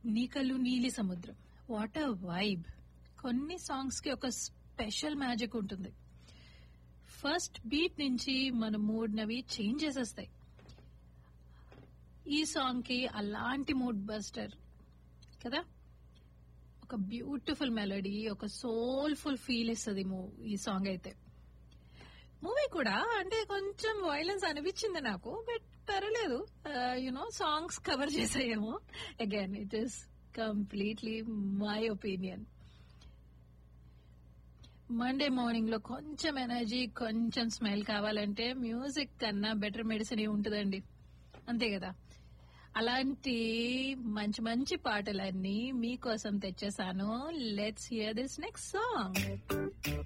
నీ కళ్ళు నీలి సముద్రం వాట్ అ వైబ్ కొన్ని సాంగ్స్ కి ఒక స్పెషల్ మ్యాజిక్ ఉంటుంది ఫస్ట్ బీట్ నుంచి మన మూడ్ నవి చేంజ్ చేసేస్తాయి ఈ సాంగ్ కి అలాంటి మూడ్ బస్టర్ కదా ఒక బ్యూటిఫుల్ మెలడీ ఒక సోల్ఫుల్ ఫీల్ ఇస్తుంది ఈ సాంగ్ అయితే మూవీ కూడా అంటే కొంచెం వైలెన్స్ అనిపించింది నాకు బట్ పర్వాలేదు యునో సాంగ్స్ కవర్ చేసాయేమో again it is completely my opinion Monday morning లో కొంచెం ఎనర్జీ కొంచెం స్మైల్ కావాలంటే మ్యూజిక్ కన్నా బెటర్ మెడిసిన్ ఉంటుందండి అంతే కదా అలాంటి మంచి మంచి పాటలన్నీ మీకోసం తెచ్చేసాను let's hear this next song